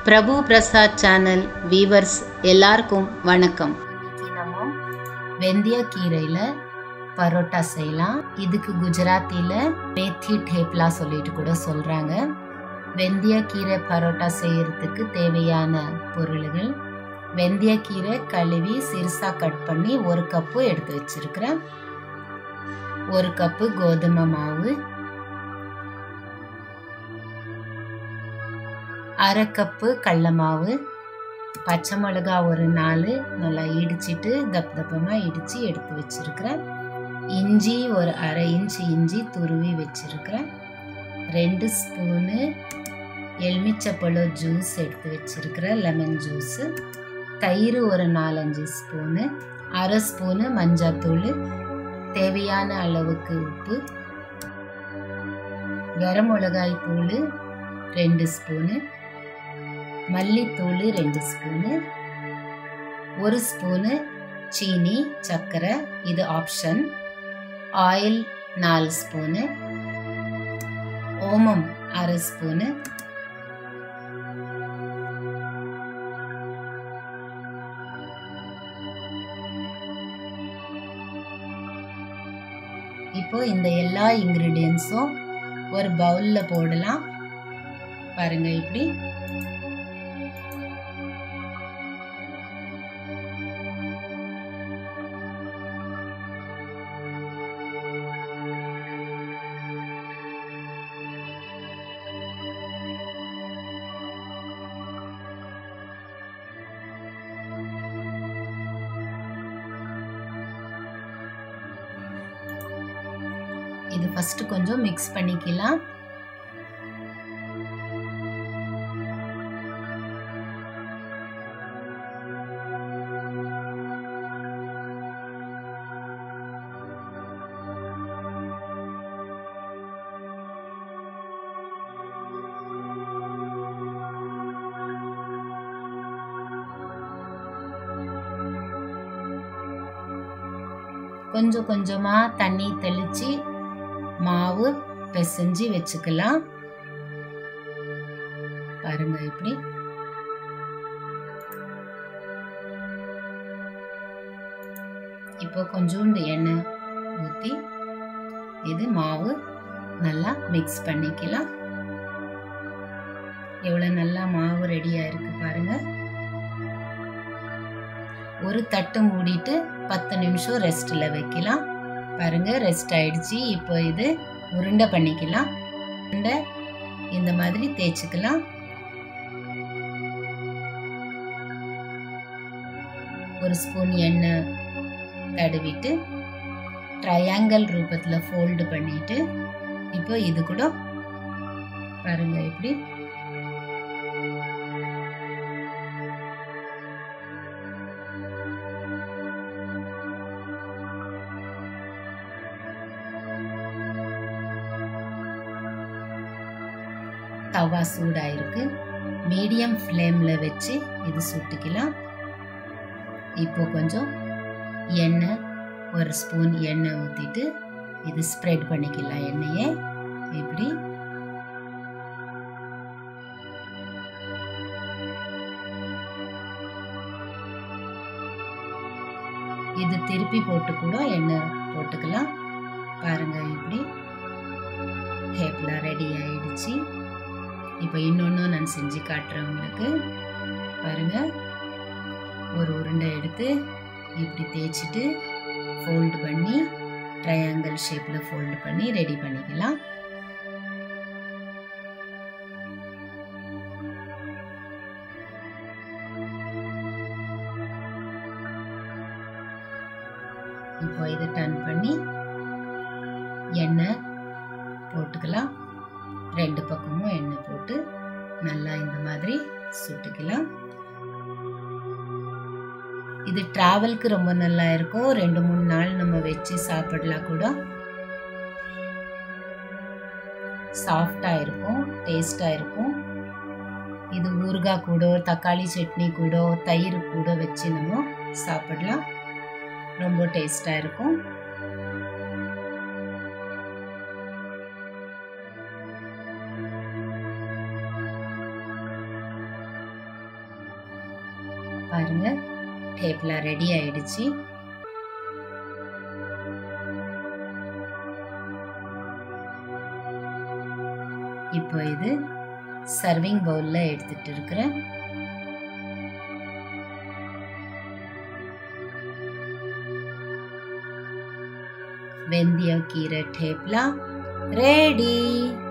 பிரபு Prasad channel viewers எல்லாருக்கும் வணக்கம் இன்னைக்கு நம்ம வெந்தய கீரையில் பரோட்டா செய்யலாம் இதுக்கு குஜராத்தியில் மேத்தி டேப்லா சொல்லிட்டு கூட சொல்கிறாங்க வெந்தய கீரை பரோட்டா செய்யறதுக்கு தேவையான பொருள்கள் வெந்தய கீரை கழுவி சிறுசாக கட் பண்ணி ஒரு கப்பு எடுத்து வச்சிருக்கிறேன் ஒரு கப்பு கோதுமை மாவு அரை கப்பு கடல மாவு பச்சை மிளகா ஒரு நாலு நல்லா இடிச்சிட்டு தப் தப்பமாக இடித்து எடுத்து வச்சிருக்கிறேன் இஞ்சி ஒரு அரை இன்ச்சு இஞ்சி துருவி வச்சிருக்கிறேன் ரெண்டு ஸ்பூனு எலுமிச்சப்பழம் ஜூஸ் எடுத்து வச்சிருக்கிறேன் லெமன் ஜூஸு தயிர் ஒரு நாலஞ்சு ஸ்பூனு அரை ஸ்பூனு மஞ்சாத்தூள் தேவையான அளவுக்கு உப்பு கரம் மிளகாய் தூள் ரெண்டு ஸ்பூனு மல்லித்தூள் ரெண்டு ஸ்பூனு ஒரு ஸ்பூனு சீனி சர்க்கரை இது ஆப்ஷன் ஆயில் நாலு ஸ்பூனு ஓமம் அரை ஸ்பூனு இப்போ இந்த எல்லா இன்க்ரீடியன்ஸும் ஒரு பவுலில் போடலாம் பாருங்க இப்படி இது ஃபர்ஸ்ட் கொஞ்சம் மிக்ஸ் பண்ணிக்கலாம் கொஞ்சம் கொஞ்சமாக தண்ணி தெளித்து மாவு பிசைஞ்சு வச்சுக்கலாம் பாருங்க இப்படி இப்போ கொஞ்சோண்டு எண்ணெய் ஊற்றி இது மாவு நல்லா மிக்ஸ் பண்ணிக்கலாம் எவ்வளோ நல்லா மாவு ரெடியாக இருக்கு பாருங்க ஒரு தட்டு மூடிட்டு பத்து நிமிஷம் ரெஸ்ட்டில் வைக்கலாம் பாருங்க ரெஸ்ட் ஆயிடுச்சு இப்போ இது உருண்டை பண்ணிக்கலாம் உருண்டை இந்த மாதிரி தேய்ச்சிக்கலாம் ஒரு ஸ்பூன் எண்ணெய் தடவிட்டு ட்ரையாங்கிள் ரூபத்தில் ஃபோல்டு பண்ணிட்டு இப்போ இது கூட பாருங்க இப்படி தவா சூடாயிருக்கு மீடியம் ஃப்ளேமில் வச்சு இது சுட்டுக்கலாம் இப்போ கொஞ்சம் எண்ணெய் ஒரு ஸ்பூன் எண்ணெய் ஊற்றிட்டு இது ஸ்ப்ரெட் பண்ணிக்கலாம் எண்ணெயை இப்படி இது திருப்பி போட்டு கூட எண்ணெய் போட்டுக்கலாம் பாருங்க இப்படி டேப்லாம் ரெடி ஆயிடுச்சு இப்போ இன்னொன்று நான் செஞ்சு காட்டுறேன் உங்களுக்கு பாருங்க ஒரு உருண்டை எடுத்து இப்படி தேய்ச்சிட்டு ஃபோல்டு பண்ணி ட்ரையாங்கிள் ஷேப்பில் ஃபோல்டு பண்ணி ரெடி பண்ணிக்கலாம் இப்போ இதை டர்ன் பண்ணி எண்ணெய் போட்டுக்கலாம் ரெண்டு பக்கமும் எண்ணெய் போட்டு நல்லா இந்த மாதிரி சுட்டுக்கலாம் இது ட்ராவல்க்கு ரொம்ப நல்லா இருக்கும் ரெண்டு மூணு நாள் நம்ம வச்சு சாப்பிடலாம் கூட சாஃப்டாக இருக்கும் டேஸ்டாக இருக்கும் இது ஊறுகாய் கூட தக்காளி சட்னி கூட தயிர் கூட வச்சு நம்ம சாப்பிடலாம் ரொம்ப டேஸ்டாக இருக்கும் பாருங்க டேப்லா ரெடி ஆயிடுச்சு இப்போ இது சர்விங் பவுல்ல எடுத்துட்டு இருக்கிறேன் வெந்தய கீரை டேப்லா ரெடி